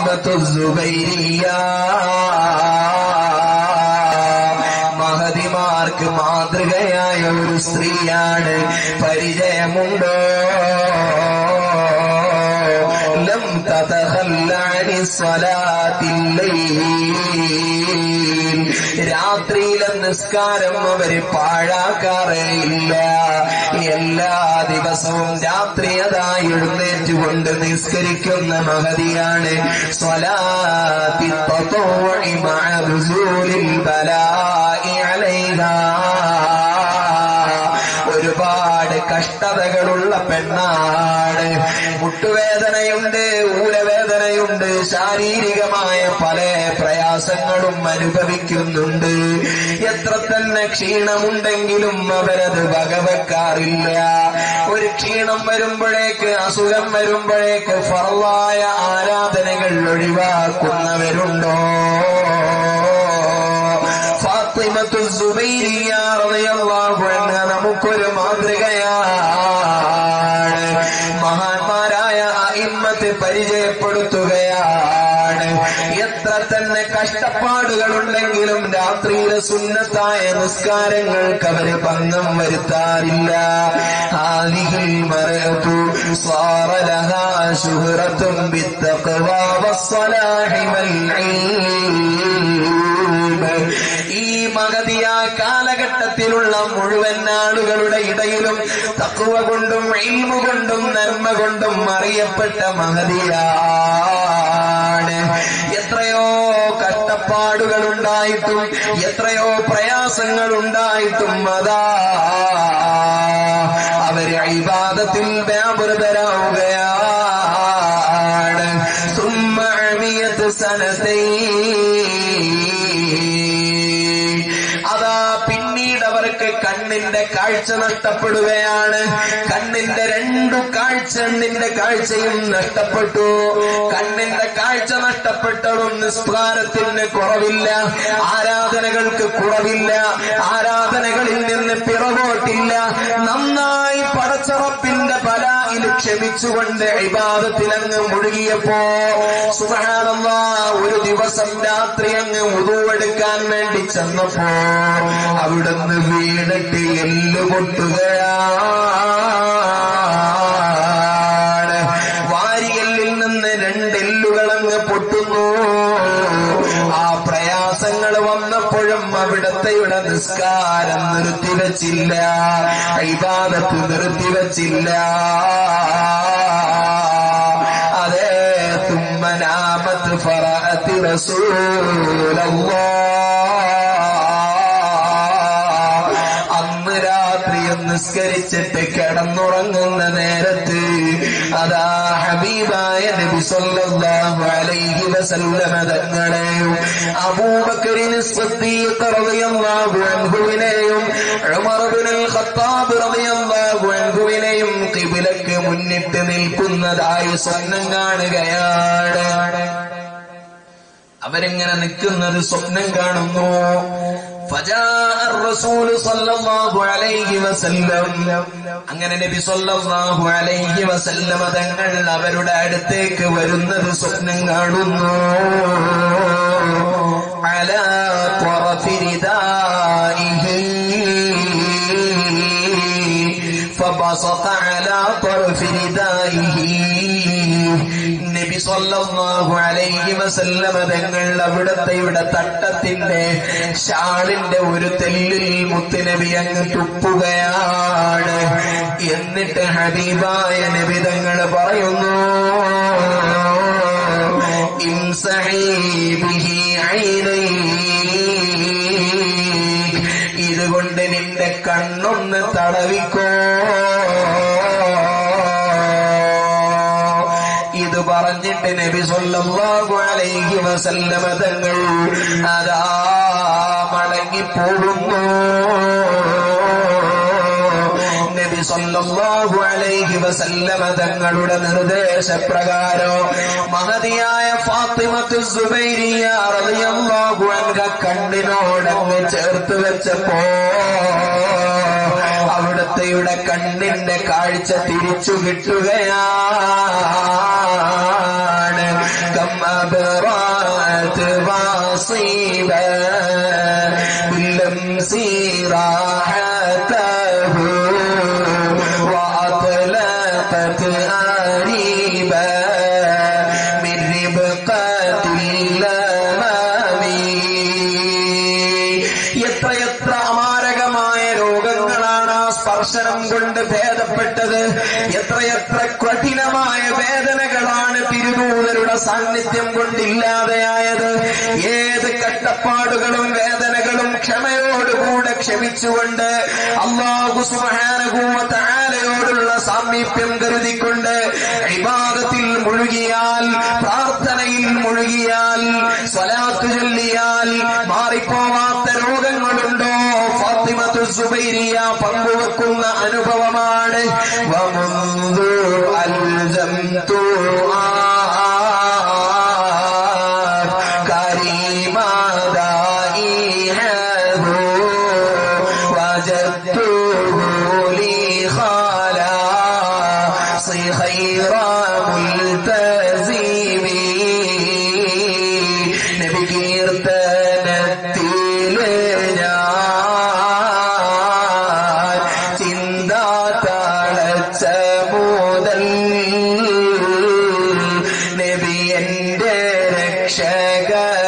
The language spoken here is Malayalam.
ഫാത്തിമത്തു സുബൈരിയ മഹതിമാർക്ക് മാതൃകയായ ഒരു സ്ത്രീയാണ് പരിചയമുണ്ടോ ലം തതഖല്ലഅനി സ്വലാത്തില്ലൈൽ രാത്രിയിലെ നിസ്കാരം അവര് പാഴാക്കാറേ ഇല്ല എല്ലാ ദിവസവും രാത്രി അതായി എഴുന്നേറ്റുകൊണ്ട് നിസ്കരിക്കുന്ന മഹതിയാണ് സ്വലാത്തി തത്വഇ മഅ റുസൂലിൽ ബലാഇ അലൈഹാ ഒരുപാട് കഷ്ടതകളുള്ള പെണ്ണാണ് മുട്ടുവേദനയുണ്ട് ഊരവേദനയുണ്ട് ശാരീരികമായ പല പ്രയാസങ്ങളും അനുഭവിക്കുന്നുണ്ട് എത്ര തന്നെ ക്ഷീണമുണ്ടെങ്കിലും അവരത് വകവെക്കാറില്ല ഒരു ക്ഷീണം വരുമ്പോഴേക്ക് അസുഖം വരുമ്പോഴേക്ക് ഫറവായ ആരാധനകൾ ഒഴിവാക്കുന്നവരുണ്ടോ ഫാത്തിമത്തു സുബൈരിയ റളിയല്ലാഹു അൻഹ നമുക്കൊരു മാതൃകയാണ് മഹാന്മാരായ അയിമ്മത്ത് പരിചയപ്പെടുത്തുകയാണ് എത്ര തന്നെ കഷ്ടപ്പാടുകളുണ്ടെങ്കിലും രാത്രിയിലെ സുന്നത്തായ നിസ്കാരങ്ങൾക്ക് അവര് ഭംഗം വരുത്താറില്ല ഹാദിഹിൽ മറത്തു صار لها شهرة بالتقوى والصلاح والعلم ഈ മഹതിയ കാലഘട്ടത്തിലുള്ള മുഴുവൻ ആളുകളുടെ ഇടയിലും തക്കുവ കൊണ്ടും ഇൽമു കൊണ്ടും നന്മ കൊണ്ടും അറിയപ്പെട്ട മഹതിയാണ് എത്രയോ കഷ്ടപ്പാടുകൾ ഉണ്ടായിട്ടും എത്രയോ പ്രയാസങ്ങൾ ഉണ്ടായിട്ടും അതാ അവര് ഇബാദത്തിൽ വ്യാപൃതരാവുകയാണ് ثم عميت سنتين അതാ പിന്നീട് അവർക്ക് കണ്ണിന്റെ കാഴ്ച നഷ്ടപ്പെടുകയാണ് കണ്ണിന്റെ രണ്ടു കാഴ്ച കണ്ണിന്റെ കാഴ്ചയും നഷ്ടപ്പെട്ടു കണ്ണിന്റെ കാഴ്ച നഷ്ടപ്പെട്ടതും നിസ്കാരത്തിന് കുറവില്ല ആരാധനകൾക്ക് കുറവില്ല ആരാധനകളിൽ നിന്ന് പിറകോട്ടില്ല നന്നായി പടച്ചറപ്പിന്റെ ബലായിൽ ക്ഷമിച്ചുകൊണ്ട് ഇബാദത്തിൽ അങ്ങ് മുഴുകിയപ്പോ സുബഹാനല്ല ഒരു ദിവസം രാത്രി അങ്ങ് ഉതുവെടുക്കാൻ വേണ്ടി ചെന്നപ്പോ അവിടുന്ന് വീണിട്ട് എല്ലു പൊട്ടുകയാണ് വാരിയെല്ലിൽ നിന്ന് രണ്ടെല്ലുകൾ അങ്ങ് പൊട്ടുന്നു ആ പ്രയാസങ്ങൾ വന്നപ്പോഴും അവിടത്തെയുടെ നിസ്കാരം നിർത്തിവച്ചില്ല ഇബാദത്ത് നിർത്തിവച്ചില്ല അതെ തുമ്മനാമത്ത് ഫറഅത്തി റസൂലല്ലാഹ് അന്ന് രാത്രിയും നിസ്കരിച്ചിട്ട് കിടന്നുറങ്ങുന്ന നേരത്ത് അതാ ഹബീബായ നബി സല്ലല്ലാഹു അലൈഹി വസല്ലമ തങ്ങളെയും അബൂബക്കറിന് സിദ്ദീഖ് റളിയല്ലാഹു അൻഹുവിനെയും ഉമർ ഇബ്നുൽ ഖത്താബ് റളിയല്ലാഹു അൻഹുവിനെയും ഖിബ്ലക്ക് മുന്നിട്ട് നിൽക്കുന്നതായി സ്വപ്നം കാണുകയാണ് അവരിങ്ങനെ നിൽക്കുന്നത് സ്വപ്നം കാണുന്നു فجاء الرسول صلى الله عليه وسلم അങ്ങനെ നബി സല്ലല്ലാഹു അലൈഹി വസല്ലമ തങ്ങൾ അവരുടെ അടുത്തേക്ക് വരുന്നത് സ്വപ്നം കാണുന്നു അലാ طرف ردائه فبسط على طرف ردائه നബി സല്ലല്ലാഹു അലൈഹി വസല്ലമ തങ്ങൾ അവിടത്തെ ഇവിടെ തട്ടത്തിന്റെ ഷാളിന്റെ ഒരു തെല്ലിൽ മുത്തുനബി അങ്ങ് തുപ്പുകയാണ് എന്നിട്ട് ഹബീബായ നബി തങ്ങൾ പറയുന്നു ഇംസഹീ ബിഹി ഐനൈക്. ഇതുകൊണ്ട് നിന്റെ കണ്ണൊന്ന് തടവിക്കോ ഇത് പറഞ്ഞിട്ട് നബി സല്ലല്ലാഹു അലൈഹി വസല്ലമ തങ്ങൾ അതാ മടങ്ങിപ്പോകുന്നു നബി സല്ലല്ലാഹു അലൈഹി വസല്ലമ തങ്ങളുടെ നിർദ്ദേശപ്രകാരം മഹതിയായ ഫാത്തിമത്തു സുബൈരിയ റളിയല്ലാഹു അൻഹ കണ്ണിനോടങ്ങ് ചേർത്ത് വെച്ചപ്പോ അവിടത്തെയുടെ കണ്ണിന്റെ കാഴ്ച തിരിച്ചു കിട്ടുകയാണ് കം أبرأت واصيبا باللمس راحته وأطلقت آريبا من ربقة الأمام എത്രയെത്ര അമാരകമായ രോഗങ്ങളാണ് ആ സ്പർശനം കൊണ്ട് ഭേദപ്പെട്ടത് എത്രയെത്ര കഠിനമായ വേദനകളാണ് തിരുദൂതരുടെ സാന്നിധ്യം കൊണ്ടില്ലാതെയായത് ഏത് കട്ടപ്പാടുകളും വേദനകളും ക്ഷമയോടുകൂടെ ക്ഷമിച്ചുകൊണ്ട് അള്ളാഹു സുബാനകൂവത്താലയോടുള്ള സാമീപ്യം കരുതിക്കൊണ്ട് വിവാദത്തിൽ മുഴുകിയാൽ പ്രാർത്ഥനയിൽ മുഴുകിയാൽ സ്വലാത്തു ചൊല്ലിയാൽ മാറിപ്പോവാത്ത രോഗങ്ങളുണ്ടോ ഫാത്തിമത്തു സുബൈരിയ പങ്കുവെക്കുന്ന അനുഭവമാണ് വമുന്തു അൽജംതു وجدته لي خلاصي خير ملتزم നബി കീർത്തനത്തിൽ ഞാൻ ചിന്ത തളച്ച മുതൽ നബി എന്റെ രക്ഷകൻ